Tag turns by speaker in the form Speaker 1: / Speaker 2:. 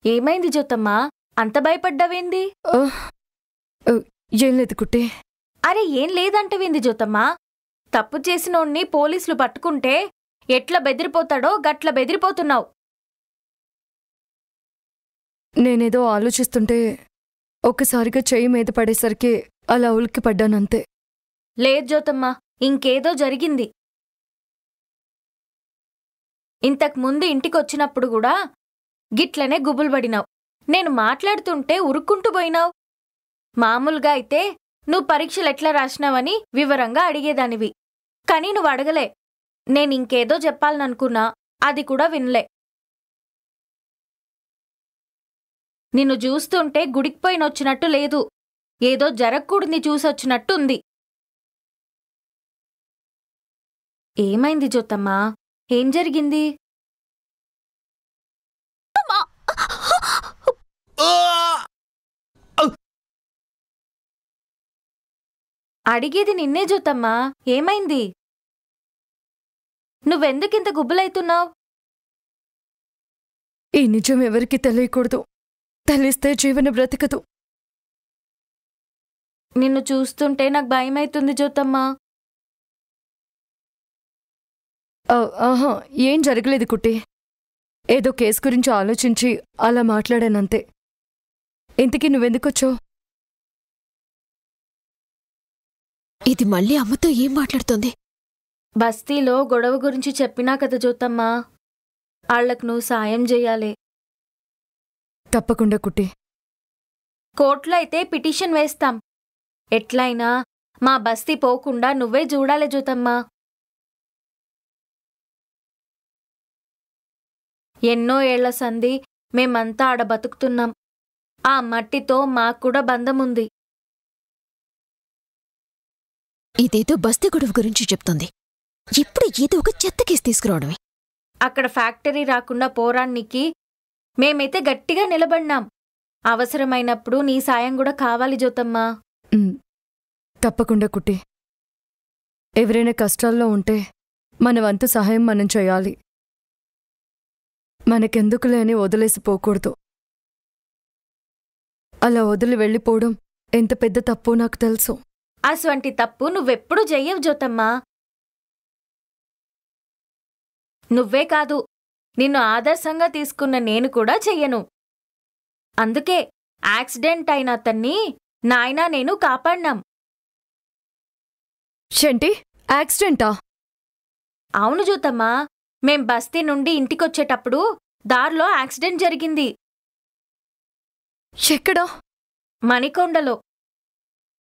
Speaker 1: ఏమైంది జ్యోతమ్మా అంత భయపడ్డావేంది
Speaker 2: ఆ, ఆ, ఏం లేదు కుట్టి
Speaker 1: అరే ఏం లేదంటవేంది జ్యోతమ్మా తప్పు చేసినోణ్ణి పోలీసులు పట్టుకుంటే ఎట్లా బెదిరిపోతాడో గట్ల బెదిరిపోతున్నావు
Speaker 2: నేనేదో ఆలోచిస్తుంటే ఒక్కసారిగా చెయ్యి మీద పడేసరికి అలా ఉలిక్కి పడ్డానంతే
Speaker 1: లేదు జ్యోతమ్మా ఇంకేదో జరిగింది ఇంతకు ముందు ఇంటికొచ్చినప్పుడు కూడా గిట్లనే గుబులుబడినావు నేను మాట్లాడుతుంటే ఉరుక్కుంటూ పోయినావు మామూలుగా అయితే నువ్వు పరీక్షలు ఎట్లా రాసినావని వివరంగా అడిగేదానివి కానీ నువ్వు అడగలే నేను ఇంకేదో చెప్పాలననుకున్నా అది కూడా వినలే నిన్ను చూస్తుంటే గుడికి పోయినొచ్చినట్టు లేదు ఏదో జరగకూడని చూసొచ్చినట్టు ఉంది ఏమైంది జ్యోతమ్మా ఏం జరిగింది అడిగేది నిన్నే జ్యోతమ్మా ఏమైంది నువ్వెందుకింత గుబ్బులైతున్నావు
Speaker 2: ఈ నిజం ఎవరికి తెలియకూడదు తెలిస్తే జీవన బ్రతకదు
Speaker 1: నిన్ను చూస్తుంటే నాకు భయమైతుంది జ్యోతమ్మా
Speaker 2: ఆ, ఆహా ఏం జరగలేదు కుట్టి ఏదో కేసు గురించి ఆలోచించి అలా మాట్లాడానంతే ఇంతకీ నువ్వెందుకొచ్చావు
Speaker 3: ఇది మళ్ళీ అమ్మతో ఏం మాట్లాడుతోంది
Speaker 1: బస్తీలో గొడవ గురించి చెప్పినా కదా జ్యోతమ్మా ఆళ్లకు నువ్వు సాయం చెయ్యాలి
Speaker 2: తప్పకుండా కుట్టి
Speaker 1: కోర్టులో అయితే పిటిషన్ వేస్తాం ఎట్లయినా మా బస్తీ పోకుండా నువ్వే చూడాలి జ్యోతమ్మా ఎన్నో ఏళ్ల సంధి మేమంతా ఆడ బతుకుతున్నాం ఆ మట్టితో మాకు కూడా బంధముంది
Speaker 3: ఇదేదో బస్తీ గొడవ గురించి చెప్తోంది ఇప్పుడు ఏదో ఒక చెత్త కేసు తీసుకురావడమే
Speaker 1: అక్కడ ఫ్యాక్టరీ రాకుండా పోరానికి మేమైతే గట్టిగా నిలబడినాం అవసరమైనప్పుడు నీ సాయం కూడా కావాలి జ్యోతమ్మా
Speaker 2: ఉమ్, తప్పకుండా కుట్టి ఎవరైనా కష్టాల్లో ఉంటే మన వంతు సహాయం మనం చేయాలి మనకెందుకులే అని వదిలేసిపోకూడదు అలా వదిలి వెళ్ళిపోవడం ఎంత పెద్ద తప్పో నాకు తెలుసు
Speaker 1: అటువంటి తప్పు నువ్వెప్పుడు చెయ్యవు జ్యోతమ్మా నువ్వే కాదు నిన్ను ఆదర్శంగా తీసుకున్న నేను కూడా చెయ్యను అందుకే యాక్సిడెంట్ అయిన అతన్ని నాయనా నేను కాపాడినాం
Speaker 2: షంటి యాక్సిడెంటా
Speaker 1: అవును జ్యోతమ్మా మేం బస్తీ నుండి ఇంటికొచ్చేటప్పుడు దారిలో యాక్సిడెంట్ జరిగింది
Speaker 2: ఎక్కడా
Speaker 1: మణికొండలో